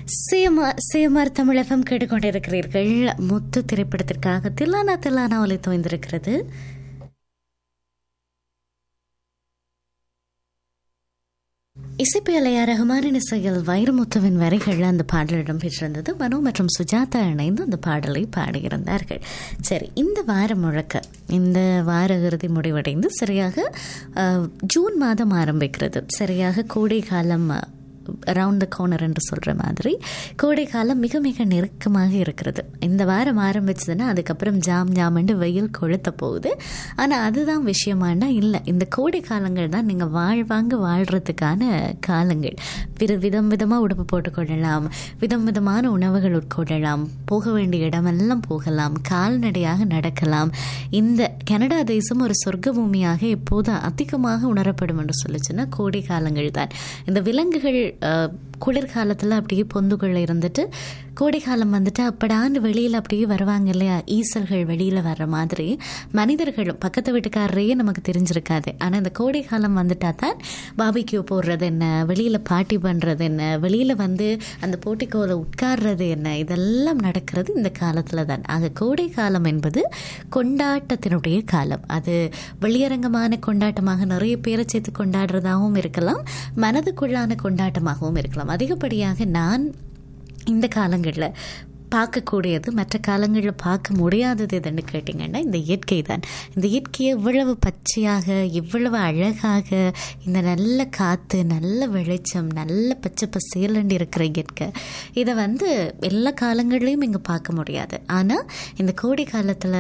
சேமார் சேமார் தமிழகம் கேட்டுக்கொண்டிருக்கிறீர்கள் முத்து திரைப்படத்திற்காக தில்லானா தில்லானா ஒலி தோய்ந்திருக்கிறது இசைப்பியலையா ரஹ்மானின் இசையில் வைரமுத்துவின் வரிகள் அந்த பாடல் இடம்பெற்றிருந்தது மனோ மற்றும் சுஜாதா இணைந்து அந்த பாடலை பாடியிருந்தார்கள் சரி இந்த வாரம் முழக்க இந்த வார இறுதி முடிவடைந்து சரியாக அஹ், ஜூன் மாதம் ஆரம்பிக்கிறது சரியாக கோடை காலம் ரவுண்ட் த கார்னர் என்று சொல்கிற மாதிரி கோடை காலம் மிக மிக நெருக்கமாக இருக்கிறது இந்த வாரம் ஆரம்பிச்சதுன்னா அதுக்கப்புறம் ஜாம் ஜாமண்டு வெயில் கொளுத்த போகுது ஆனால் அதுதான் விஷயமானா இல்லை இந்த கோடை காலங்கள் தான் நீங்கள் வாழ்வாங்க வாழ்கிறதுக்கான காலங்கள் வித விதம் விதமாக உடுப்பு போட்டுக்கொள்ளலாம் விதம் விதமான உணவுகள் உட்கொள்ளலாம் போக வேண்டிய இடமெல்லாம் போகலாம் கால்நடையாக நடக்கலாம் இந்த கனடா தேசம் ஒரு சொர்க்க பூமியாக இப்போது அதிகமாக உணரப்படும் என்று சொல்லிச்சுன்னா கோடை காலங்கள் தான் இந்த விலங்குகள் அஹ், குளிர்காலத்தில் அப்படியே பொந்துக்குள்ள இருந்துட்டு கோடைக்காலம் வந்துட்டு அப்படான்னு வெளியில் அப்படியே வருவாங்க இல்லையா ஈசல்கள் வெளியில் வர்ற மாதிரி மனிதர்களும் பக்கத்து வீட்டுக்காரரையே நமக்கு தெரிஞ்சிருக்காது ஆனால் இந்த கோடைக்காலம் வந்துட்டா தான் பாபிக்யூ போடுறது என்ன வெளியில் பார்ட்டி பண்ணுறது என்ன வெளியில் வந்து அந்த போட்டிக்கோவில் உட்கார்றது என்ன இதெல்லாம் நடக்கிறது இந்த காலத்தில் தான் ஆக கோடை காலம் என்பது கொண்டாட்டத்தினுடைய காலம் அது வெளியரங்கமான கொண்டாட்டமாக நிறைய பேரை சேர்த்து கொண்டாடுறதாகவும் இருக்கலாம் மனதுக்குள்ளான கொண்டாட்டமாகவும் இருக்கலாம் அதிகப்படியாக நான் இந்த காலங்களில் பார்க்கக்கூடியது மற்ற காலங்களில் பார்க்க முடியாதது எதுன்னு கேட்டிங்கன்னா இந்த இயற்கை தான் இந்த இயற்கையை இவ்வளவு பச்சையாக இவ்வளவு அழகாக இந்த நல்ல காற்று நல்ல வெளிச்சம் நல்ல பச்சை பசேலண்டு இருக்கிற இயற்கை இதை வந்து எல்லா காலங்கள்லையும் இங்கே பார்க்க முடியாது ஆனால் இந்த கோடை காலத்தில்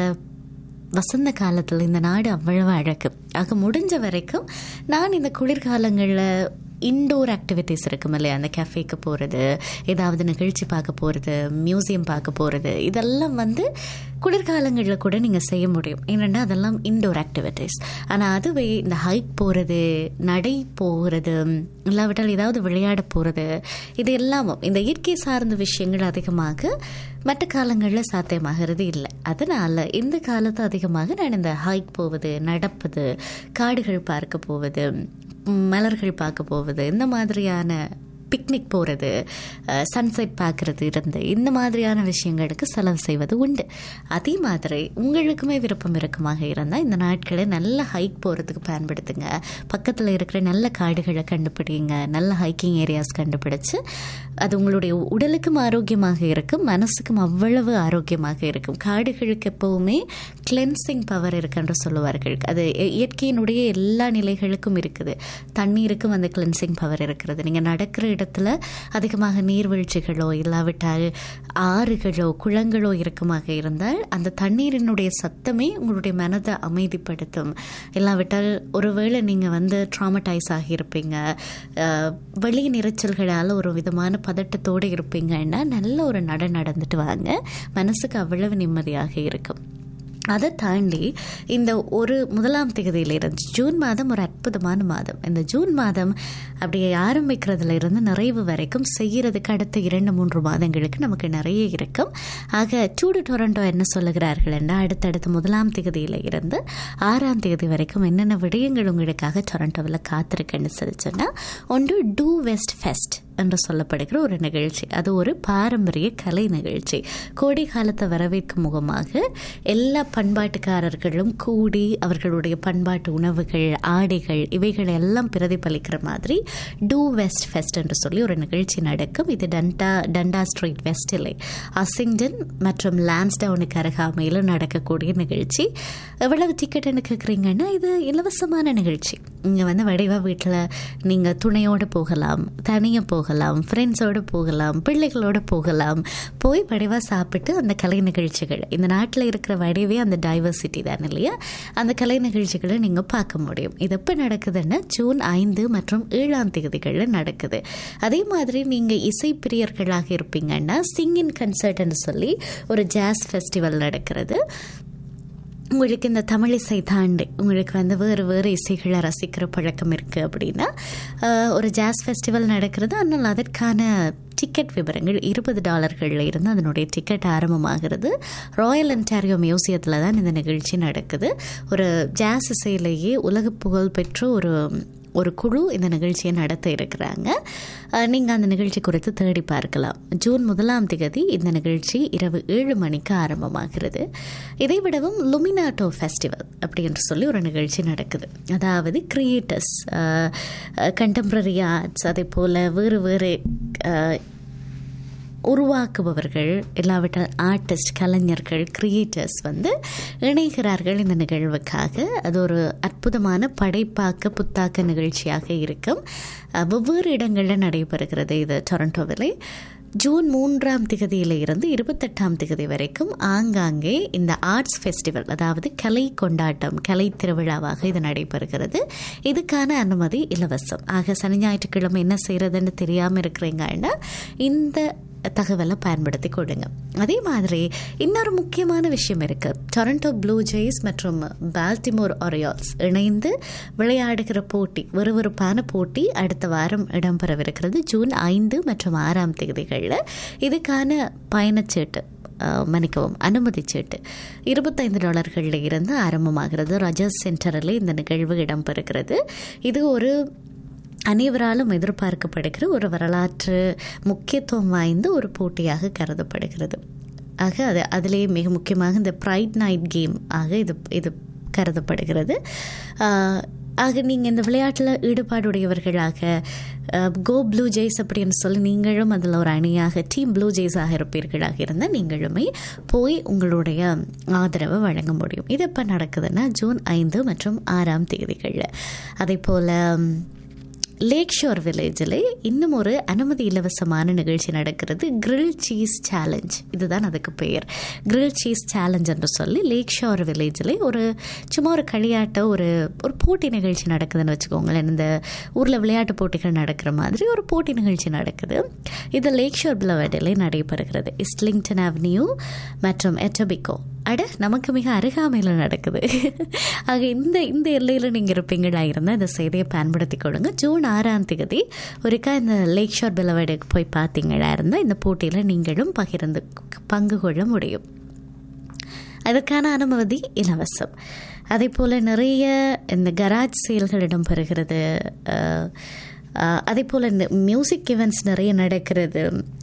வசந்த காலத்தில் இந்த நாடு அவ்வளவு அழகு ஆக முடிஞ்ச வரைக்கும் நான் இந்த குளிர்காலங்களில் இன்டோர் ஆக்டிவிட்டீஸ் இருக்கும் இல்லையா அந்த கேஃபேக்கு போகிறது ஏதாவது நிகழ்ச்சி பார்க்க போகிறது மியூசியம் பார்க்க போகிறது இதெல்லாம் வந்து குளிர்காலங்களில் கூட நீங்கள் செய்ய முடியும் ஏன்னா அதெல்லாம் இன்டோர் ஆக்டிவிட்டீஸ் ஆனால் அதுவே இந்த ஹைக் போகிறது நடை போகிறது இல்லாவிட்டால் ஏதாவது விளையாட போகிறது இது எல்லாமும் இந்த இயற்கை சார்ந்த விஷயங்கள் அதிகமாக மற்ற காலங்களில் சாத்தியமாகிறது இல்லை அதனால் இந்த காலத்து அதிகமாக நான் இந்த ஹைக் போவது நடப்பது காடுகள் பார்க்க போவது ம், மலர்கள் பார்க்க போவது இந்த மாதிரியான பிக்னிக் போகிறது சன்செட் பார்க்குறது இருந்து இந்த மாதிரியான விஷயங்களுக்கு செலவு செய்வது உண்டு அதே மாதிரி உங்களுக்குமே விருப்பம் இருக்குமாக இருந்தால் இந்த நாட்களை நல்ல ஹைக் போகிறதுக்கு பயன்படுத்துங்க பக்கத்தில் இருக்கிற நல்ல காடுகளை கண்டுபிடிங்க நல்ல ஹைக்கிங் ஏரியாஸ் கண்டுபிடிச்சு அது உங்களுடைய உடலுக்கும் ஆரோக்கியமாக இருக்கும் மனசுக்கும் அவ்வளவு ஆரோக்கியமாக இருக்கும் காடுகளுக்கு எப்பவுமே கிளென்சிங் பவர் இருக்குன்னு சொல்லுவார்கள் அது இ- இயற்கையினுடைய எல்லா நிலைகளுக்கும் இருக்குது தண்ணீருக்கும் அந்த கிளென்சிங் பவர் இருக்கிறது நீங்கள் நடக்கிற இடத்துல அதிகமாக நீர்வீழ்ச்சிகளோ இல்லாவிட்டால் ஆறுகளோ குளங்களோ இருக்குமாக இருந்தால் அந்த தண்ணீரினுடைய சத்தமே உங்களுடைய மனதை அமைதிப்படுத்தும் இல்லாவிட்டால் ஒருவேளை நீங்கள் வந்து ட்ராமடைஸ் ஆகியிருப்பீங்க அஹ், வெளி நிறைச்சல்களால் ஒரு விதமான பதட்டத்தோடு இருப்பீங்கன்னா நல்ல ஒரு நட நடந்துட்டு வாங்க மனசுக்கு அவ்வளவு நிம்மதியாக இருக்கும் அதை தாண்டி இந்த ஒரு முதலாம் தேதியிலிருந்து ஜூன் மாதம் ஒரு அற்புதமான மாதம் இந்த ஜூன் மாதம் அப்படியே ஆரம்பிக்கிறதுல இருந்து நிறைவு வரைக்கும் செய்கிறதுக்கு அடுத்த இரண்டு மூன்று மாதங்களுக்கு நமக்கு நிறைய இருக்கும் ஆக டூடு டொரண்டோ என்ன சொல்லுகிறார்கள் என்றால் அடுத்தடுத்த முதலாம் தேதியில இருந்து ஆறாம் தேதி வரைக்கும் என்னென்ன விடயங்கள் உங்களுக்காக டொரண்டோவில் காத்திருக்குன்னு சொல்லி சொன்னால் ஒன்று டூ வெஸ்ட் ஃபெஸ்ட் என்று சொல்லப்படுகிற ஒரு நிகழ்ச்சி அது ஒரு பாரம்பரிய கலை நிகழ்ச்சி கோடை காலத்தை வரவேற்கும் முகமாக எல்லா பண்பாட்டுக்காரர்களும் கூடி அவர்களுடைய பண்பாட்டு உணவுகள் ஆடைகள் இவைகளை எல்லாம் பிரதிபலிக்கிற மாதிரி டூ வெஸ்ட் ஃபெஸ்ட் என்று சொல்லி ஒரு நிகழ்ச்சி நடக்கும் இது டண்டா டண்டா ஸ்ட்ரீட் வெஸ்டிலே அசிங்டன் மற்றும் லான்ஸ்டவுனுக்கு அருகாமையில் நடக்கக்கூடிய நிகழ்ச்சி எவ்வளவு டிக்கெட்னு கேட்குறீங்கன்னா இது இலவசமான நிகழ்ச்சி இங்கே வந்து வடிவா வீட்டில் நீங்கள் துணையோடு போகலாம் தனியாக போகலாம் ஃப்ரெண்ட்ஸோடு போகலாம் பிள்ளைகளோடு போகலாம் போய் வடிவா சாப்பிட்டு அந்த கலை நிகழ்ச்சிகள் இந்த நாட்டில் இருக்கிற வடிவே அந்த டைவர்சிட்டி தான் இல்லையா அந்த கலை நிகழ்ச்சிகளை நீங்கள் பார்க்க முடியும் இது எப்போ நடக்குதுன்னா ஜூன் ஐந்து மற்றும் ஏழாம் தேதிகளில் நடக்குது அதே மாதிரி நீங்கள் இசை பிரியர்களாக இருப்பீங்கன்னா சிங்கின் கன்சர்ட்னு சொல்லி ஒரு ஜாஸ் ஃபெஸ்டிவல் நடக்கிறது உங்களுக்கு இந்த தமிழிசை தாண்டி உங்களுக்கு வந்து வேறு வேறு இசைகளை ரசிக்கிற பழக்கம் இருக்குது அப்படின்னா ஆஹ், ஒரு ஜாஸ் ஃபெஸ்டிவல் நடக்கிறது ஆனால் அதற்கான டிக்கெட் விவரங்கள் இருபது டாலர்களில் இருந்து அதனுடைய டிக்கெட் ஆரம்பமாகிறது ராயல் அன்டாரியோ மியூசியத்தில் தான் இந்த நிகழ்ச்சி நடக்குது ஒரு ஜாஸ் இசையிலேயே உலக புகழ் பெற்ற ஒரு ஒரு குழு இந்த நிகழ்ச்சியை நடத்த இருக்கிறாங்க நீங்கள் அந்த நிகழ்ச்சி குறித்து தேடி பார்க்கலாம் ஜூன் முதலாம் திகதி இந்த நிகழ்ச்சி இரவு ஏழு மணிக்கு ஆரம்பமாகிறது இதை விடவும் லுமினாட்டோ ஃபெஸ்டிவல் அப்படி என்று சொல்லி ஒரு நிகழ்ச்சி நடக்குது அதாவது கிரியேட்டர்ஸ் கண்டெம்பரரி ஆர்ட்ஸ் அதே போல் வேறு வேறு அஹ், உருவாக்குபவர்கள் இல்லாவிட்டால் ஆர்டிஸ்ட் கலைஞர்கள் கிரியேட்டர்ஸ் வந்து இணைகிறார்கள் இந்த நிகழ்வுக்காக அது ஒரு அற்புதமான படைப்பாக்க புத்தாக்க நிகழ்ச்சியாக இருக்கும் அஹ், வெவ்வேறு இடங்களில் நடைபெறுகிறது இது டொரண்டோவிலே ஜூன் மூன்றாம் திகதியில இருந்து இருபத்தெட்டாம் திகதி வரைக்கும் ஆங்காங்கே இந்த ஆர்ட்ஸ் ஃபெஸ்டிவல் அதாவது கலை கொண்டாட்டம் கலை திருவிழாவாக இது நடைபெறுகிறது இதுக்கான அனுமதி இலவசம் ஆக சனி ஞாயிற்றுக்கிழமை என்ன செய்யறதுன்னு தெரியாமல் இருக்கிறீங்கன்னா இந்த தகவலை பயன்படுத்தி கொடுங்க அதே மாதிரி இன்னொரு முக்கியமான விஷயம் இருக்கு டொரண்டோ ப்ளூ ஜெய்ஸ் மற்றும் பால்டிமோர் ஒரியால்ஸ் இணைந்து விளையாடுகிற போட்டி விறுவிறுப்பான போட்டி அடுத்த வாரம் இடம்பெறவிருக்கிறது ஜூன் ஐந்து மற்றும் ஆறாம் தேதிகளில் இதுக்கான பயணச்சீட்டு அஹ், மன்னிக்கவும் அனுமதி சீட்டு இருபத்தைந்து டாலர்களில் இருந்து ஆரம்பமாகிறது ரஜஸ் சென்டரில் இந்த நிகழ்வு இடம்பெறுகிறது இது ஒரு அனைவராலும் எதிர்பார்க்கப்படுகிற ஒரு வரலாற்று முக்கியத்துவம் வாய்ந்த ஒரு போட்டியாக கருதப்படுகிறது ஆக அது அதிலேயே மிக முக்கியமாக இந்த ப்ரைட் நைட் கேம் ஆக இது இது கருதப்படுகிறது ஆஹ், ஆக நீங்கள் இந்த விளையாட்டில் ஈடுபாடுடையவர்களாக கோ ப்ளூ ஜெய்ஸ் அப்படின்னு சொல்லி நீங்களும் அதில் ஒரு அணியாக டீம் ப்ளூ ஜெய்ஸாக இருப்பீர்களாக இருந்தால் நீங்களுமே போய் உங்களுடைய ஆதரவை வழங்க முடியும் இது எப்போ நடக்குதுன்னா ஜூன் ஐந்து மற்றும் ஆறாம் தேதிகளில் அதே போல் லேக் ஷோர் வில்லேஜில் இன்னும் ஒரு அனுமதி இலவசமான நிகழ்ச்சி நடக்கிறது கிரில் சீஸ் சேலஞ்ச் இதுதான் அதுக்கு பெயர் கிரில் சீஸ் சேலஞ்ச் என்று சொல்லி லேக் ஷோர் வில்லேஜில் ஒரு சும்மா ஒரு களியாட்ட ஒரு ஒரு போட்டி நிகழ்ச்சி நடக்குதுன்னு வச்சுக்கோங்களேன் இந்த ஊரில் விளையாட்டு போட்டிகள் நடக்கிற மாதிரி ஒரு போட்டி நிகழ்ச்சி நடக்குது இது லேக் ஷோர் பிளவடிலே நடைபெறுகிறது இஸ்லிங்டன் அவென்யூ மற்றும் எட்டபிகோ அட நமக்கு மிக அருகாமையில் நடக்குது ஆக இந்த இந்த எல்லையில் நீங்கள் இருப்பீங்களா இருந்தால் இந்த செய்தியை பயன்படுத்தி கொள்ளுங்க ஜூன் ஆறாம் தேதி ஒருக்கா இந்த லேக் ஷோர் பிளவடுக்கு போய் பார்த்தீங்களா இருந்தால் இந்த போட்டியில் நீங்களும் பகிர்ந்து பங்கு கொள்ள முடியும் அதற்கான அனுமதி இலவசம் அதே போல் நிறைய இந்த கராஜ் சேல்கள் இடம்பெறுகிறது அஹ், அஹ், அதே போல் இந்த மியூசிக் ஈவெண்ட்ஸ் நிறைய நடக்கிறது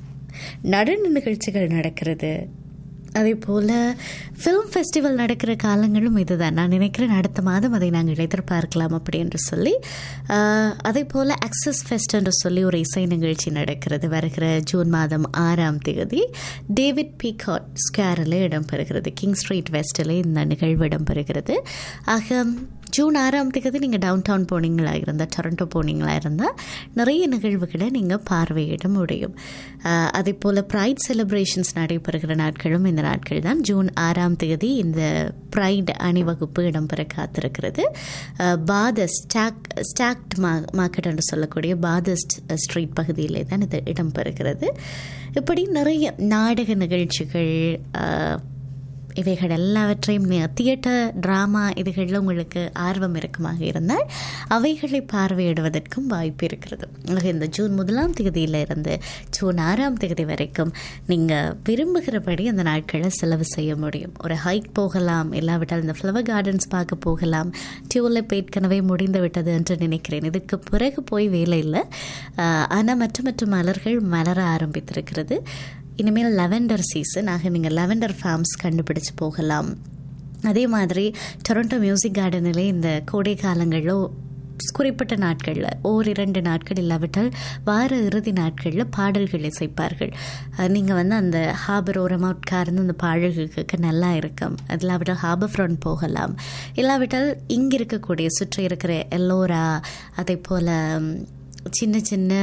நடன நிகழ்ச்சிகள் நடக்கிறது அதே போல் ஃபிலிம் ஃபெஸ்டிவல் நடக்கிற காலங்களும் இதுதான் நான் நினைக்கிறேன் அடுத்த மாதம் அதை நாங்கள் எதிர்பார்க்கலாம் அப்படி என்று சொல்லி ஆஹ், அதே போல் அக்சஸ் ஃபெஸ்ட் என்று சொல்லி ஒரு இசை நிகழ்ச்சி நடக்கிறது வருகிற ஜூன் மாதம் ஆறாம் தேதி டேவிட் பீகாட் ஸ்கேரில் இடம்பெறுகிறது கிங் ஸ்ட்ரீட் வெஸ்டில் இந்த நிகழ்வு இடம்பெறுகிறது ஆக ஜூன் ஆறாம் தேதி நீங்கள் டவுன் டவுன் போனீங்களா இருந்தால் டொரண்டோ போனீங்களா இருந்தால் நிறைய நிகழ்வுகளை நீங்கள் பார்வையிட முடியும் ஆஹ், அதே போல் ப்ரைட் செலிப்ரேஷன்ஸ் நடைபெறுகிற நாட்களும் இந்த நாட்கள் தான் ஜூன் ஆறாம் தேதி இந்த ப்ரைட் அணிவகுப்பு இடம்பெற காத்திருக்கிறது ஆஹ், பாதஸ் ஸ்டாக் ஸ்டாக்ட் மா மார்க்கெட் என்று சொல்லக்கூடிய பாதஸ்ட் ஸ்ட்ரீட் பகுதியிலே தான் இது இடம்பெறுகிறது இப்படி நிறைய நாடக நிகழ்ச்சிகள் ஆஹ், இவைகள் எல்லாவற்றையும் தியேட்டர் ட்ராமா இதுகளில் உங்களுக்கு ஆர்வம் இருக்குமாக இருந்தால் அவைகளை பார்வையிடுவதற்கும் வாய்ப்பு இருக்கிறது ஆக இந்த ஜூன் முதலாம் தேதியில இருந்து ஜூன் ஆறாம் தேதி வரைக்கும் நீங்கள் விரும்புகிறபடி அந்த நாட்களை செலவு செய்ய முடியும் ஒரு ஹைக் போகலாம் இல்லாவிட்டால் இந்த ஃப்ளவர் கார்டன்ஸ் பார்க்க போகலாம் டியூலிப் ஏற்கனவே முடிந்து விட்டது என்று நினைக்கிறேன் இதுக்கு பிறகு போய் வேலை இல்லை ஆனால் மற்ற மற்ற மலர்கள் மலர ஆரம்பித்திருக்கிறது இனிமேல் லெவெண்டர் சீசன் ஆக நீங்கள் லெவெண்டர் ஃபார்ம்ஸ் கண்டுபிடிச்சு போகலாம் அதே மாதிரி டொரண்டோ மியூசிக் கார்டனிலே இந்த கோடை காலங்களில் குறிப்பிட்ட நாட்களில் ஓரிரண்டு நாட்கள் இல்லாவிட்டால் வார இறுதி நாட்களில் பாடல்கள் இசைப்பார்கள் நீங்கள் வந்து அந்த ஹாபர் ஓரமாக உட்கார்ந்து அந்த பாடல்கள் கேட்க நல்லா இருக்கும் அது இல்லாவிட்டால் ஹாபர் ஃப்ரண்ட் போகலாம் இல்லாவிட்டால் இங்கே இருக்கக்கூடிய சுற்றி இருக்கிற எல்லோரா அதே போல் சின்ன சின்ன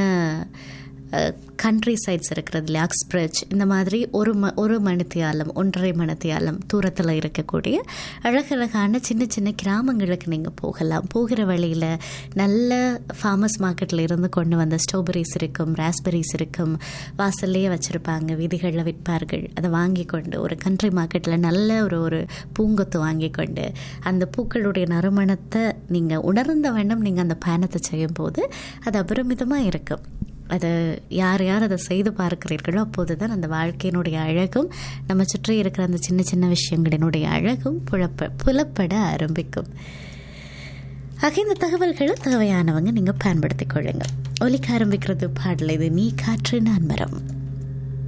கண்ட்ரி சைட்ஸ் இருக்கிறது இல்லையா அக்ஸ்பிரச் இந்த மாதிரி ஒரு ம ஒரு மணித்தியாலம் ஒன்றரை மணித்தியாலம் தூரத்தில் இருக்கக்கூடிய அழகழகான சின்ன சின்ன கிராமங்களுக்கு நீங்கள் போகலாம் போகிற வழியில் நல்ல ஃபார்மர்ஸ் மார்க்கெட்டில் இருந்து கொண்டு வந்த ஸ்ட்ராபெரிஸ் இருக்கும் ராஸ்பெரிஸ் இருக்கும் வாசல்லையே வச்சுருப்பாங்க வீதிகளில் விற்பார்கள் அதை வாங்கி கொண்டு ஒரு கண்ட்ரி மார்க்கெட்டில் நல்ல ஒரு ஒரு பூங்கொத்து வாங்கி கொண்டு அந்த பூக்களுடைய நறுமணத்தை நீங்கள் உணர்ந்த வண்ணம் நீங்கள் அந்த பயணத்தை செய்யும்போது அது அபரிமிதமாக இருக்கும் அதை யார் யார் அதை செய்து பார்க்கிறீர்களோ அப்போது தான் அந்த வாழ்க்கையினுடைய அழகும் நம்ம சுற்றி இருக்கிற அந்த சின்ன சின்ன விஷயங்களினுடைய அழகும் புலப்ப புலப்பட ஆரம்பிக்கும் ஆக இந்த தகவல்களை தேவையானவங்க நீங்கள் பயன்படுத்திக் கொள்ளுங்க ஒலிக்க ஆரம்பிக்கிறது பாடல் இது நீ காற்று நான் மரம்